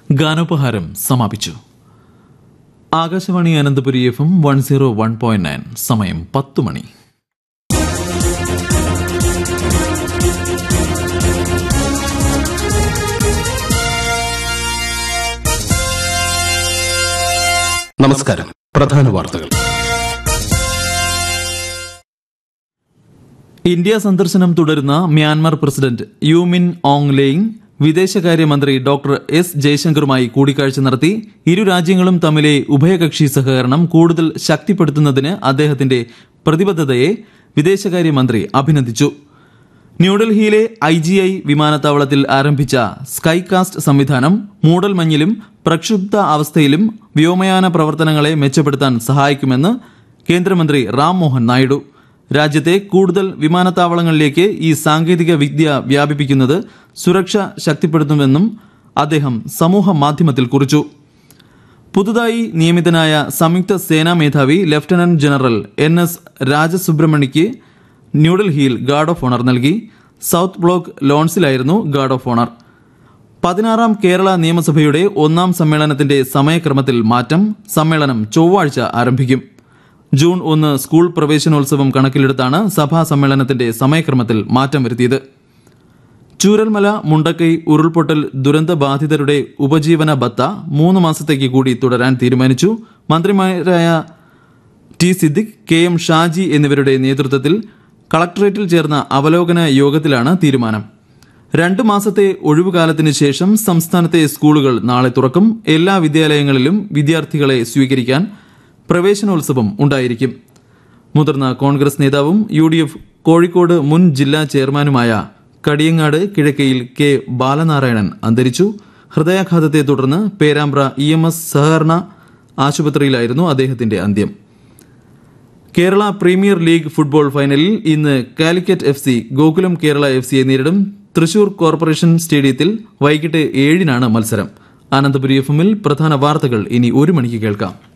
ഗാനോപഹാരം സമാപിച്ചു Akashvani Ananthapuri F M one zero one point nine സമയം പത്ത് മണി നമസ്കാരം പ്രധാന വാർത്തകൾ ഇന്ത്യ സന്ദർശനം തുടരുന്ന Myanmar president U Min Aung Hlaing വിദേശകാര്യമന്ത്രി ഡോക്ടർ എസ് ജയശങ്കറുമായി കൂടിക്കാഴ്ച നടത്തി ഇരു രാജ്യങ്ങളും തമ്മിലെ ഉഭയകക്ഷി സഹകരണം കൂടുതൽ ശക്തിപ്പെടുത്തുന്നതിന് അദ്ദേഹത്തിന്റെ പ്രതിബദ്ധതയെ വിദേശകാര്യമന്ത്രി അഭിനന്ദിച്ചു ന്യൂഡൽഹിയിലെ ഐ ജി ഐ വിമാനത്താവളത്തിൽ ആരംഭിച്ച സ്കൈകാസ്റ്റ് സംവിധാനം മൂടൽമഞ്ഞിലും പ്രക്ഷുബ്ധ അവസ്ഥയിലും വ്യോമയാന പ്രവർത്തനങ്ങളെ മെച്ചപ്പെടുത്താൻ സഹായിക്കുമെന്ന് കേന്ദ്രമന്ത്രി റാം മോഹൻ നായിഡു രാജ്യത്തെ കൂടുതൽ വിമാനത്താവളങ്ങളിലേക്ക് ഈ സാങ്കേതിക വിദ്യ വ്യാപിപ്പിക്കുന്നത് സുരക്ഷ ശക്തിപ്പെടുത്തുമെന്നും അദ്ദേഹം സമൂഹ മാധ്യമത്തിൽ കുറിച്ചു പുതുതായി നിയമിതനായ സംയുക്ത സേനാ മേധാവി ലഫ്റ്റനന്റ് ജനറൽ എൻ എസ് രാജസുബ്രഹ്മണിക്ക് ന്യൂഡൽഹിയിൽ ഗാർഡ് ഓഫ് ഓണർ നൽകി സൌത്ത് ബ്ലോക്ക് ലോൺസിലായിരുന്നു ഗാർഡ് ഓഫ് ഓണർ പതിനാറാം കേരള നിയമസഭയുടെ ഒന്നാം സമ്മേളനത്തിന്റെ സമയക്രമത്തിൽ മാറ്റം സമ്മേളനം ചൊവ്വാഴ്ച ആരംഭിക്കും ജൂൺ ഒന്ന് സ്കൂൾ പ്രവേശനോത്സവം കണക്കിലെടുത്താണ് സഭാ സമ്മേളനത്തിന്റെ സമയക്രമത്തിൽ മാറ്റം വരുത്തിയത് ചൂരൽമല മുണ്ടക്കൈ ഉരുൾപൊട്ടൽ ദുരന്ത ബാധിതരുടെ ഉപജീവന ബത്ത മൂന്ന് മാസത്തേക്ക് കൂടി തുടരാൻ തീരുമാനിച്ചു മന്ത്രിമാരായ T Siddique K M Shaji എന്നിവരുടെ നേതൃത്വത്തിൽ കളക്ടറേറ്റിൽ ചേർന്ന അവലോകന യോഗത്തിലാണ് തീരുമാനം രണ്ട് മാസത്തെ ഒഴിവുകാലത്തിന് ശേഷം സംസ്ഥാനത്തെ സ്കൂളുകൾ നാളെ തുറക്കും എല്ലാ വിദ്യാലയങ്ങളിലും വിദ്യാർത്ഥികളെ സ്വീകരിക്കാൻ പ്രവേശനോത്സവം ഉണ്ടായിരിക്കും മുതിർന്ന കോൺഗ്രസ് നേതാവും യു ഡി എഫ് കോഴിക്കോട് മുൻ ജില്ലാ ചെയർമാനുമായ കടിയങ്ങാട് കിഴക്കയിൽ കെ ബാലനാരായണൻ അന്തരിച്ചു ഹൃദയാഘാതത്തെ തുടർന്ന് പേരാമ്പ്ര ഇ എം എസ് സഹകരണ ആശുപത്രിയിലായിരുന്നു അദ്ദേഹത്തിന്റെ അന്ത്യം കേരള പ്രീമിയർ ലീഗ് ഫുട്ബോൾ ഫൈനലിൽ ഇന്ന് Calicut F C Gokulam Kerala F സിയെ നേരിടും തൃശൂർ കോർപ്പറേഷൻ സ്റ്റേഡിയത്തിൽ വൈകിട്ട് ഏഴിനാണ് മത്സരം അനന്തപുരി എഫ് എമ്മിൽ പ്രധാന വാർത്തകൾ ഇനി ഒരു മണിക്ക് കേൾക്കാം